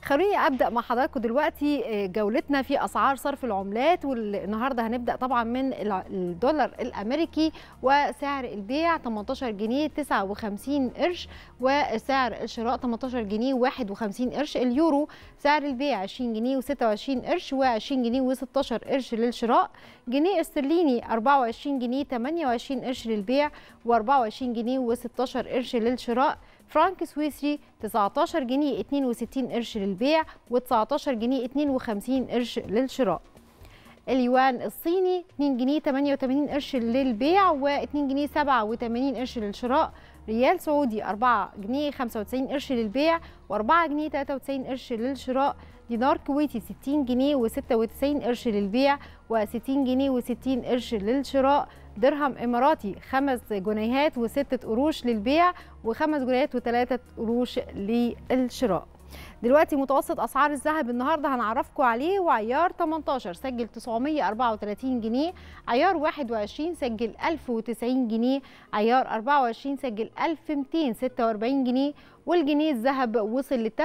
خلوني ابدا مع حضراتكم دلوقتي جولتنا في اسعار صرف العملات والنهارده هنبدا طبعا من الدولار الامريكي وسعر البيع 18 جنيه 59 قرش وسعر الشراء 18 جنيه 51 قرش اليورو سعر البيع 20 جنيه و26 قرش و20 جنيه و16 قرش للشراء جنيه استرليني 24 جنيه 28 قرش للبيع و24 جنيه و16 قرش للشراء فرانك سويسري 19 جنيه 62 قرش للبيع و19 جنيه 52 قرش للشراء اليوان الصيني 2 جنيه 88 قرش للبيع و2 جنيه 87 قرش للشراء ريال سعودي 4 جنيه 95 قرش للبيع و4 جنيه 93 قرش للشراء دينار كويتي 60 جنيه و96 قرش للبيع و60 جنيه و60 قرش للشراء درهم اماراتي 5 جنيهات و6 قروش للبيع و5 جنيهات و3 قروش للشراء دلوقتي متوسط اسعار الذهب النهارده هنعرفكم عليه وعيار 18 سجل 934 جنيه عيار 21 سجل 1090 جنيه عيار 24 سجل 1246 جنيه والجنيه الذهب وصل ل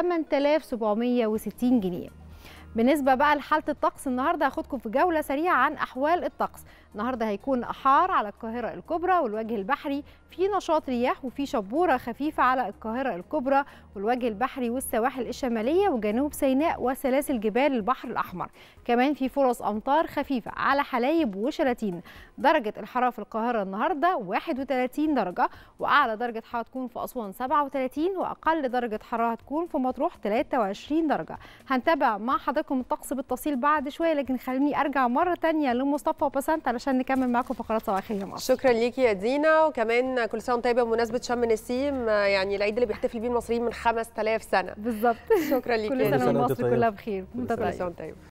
8760 جنيه بالنسبة بقى لحالة الطقس النهاردة هاخدكم في جولة سريعة عن أحوال الطقس النهاردة هيكون حار على القاهرة الكبرى والوجه البحري في نشاط رياح وفي شبورة خفيفة على القاهرة الكبرى والوجه البحري والسواحل الشمالية وجنوب سيناء وسلاسل جبال البحر الأحمر كمان في فرص أمطار خفيفة على حلايب وشلاتين درجة الحرارة في القاهرة النهاردة 31 درجة وأعلى درجة حرارة تكون في أسوان 37 وأقل درجة حرارة تكون في مطروح 23 درجة هنتابع مع حضراتكم الطقس بالتفصيل بعد شوية لكن خليني أرجع مرة تانية لمصطفى وبسنت علشان نكمل معاكم فقرات صباحية مصر شكرا ليكي يا دينا وكمان كل سنه وانت طيبه بمناسبه شم النسيم يعني العيد اللي بيحتفل بيه المصريين من 5000 سنه بالظبط شكرا ليكي كل يا سنة دينا. ومصر كلها بخير كل وانت سنه طيب وانت طيب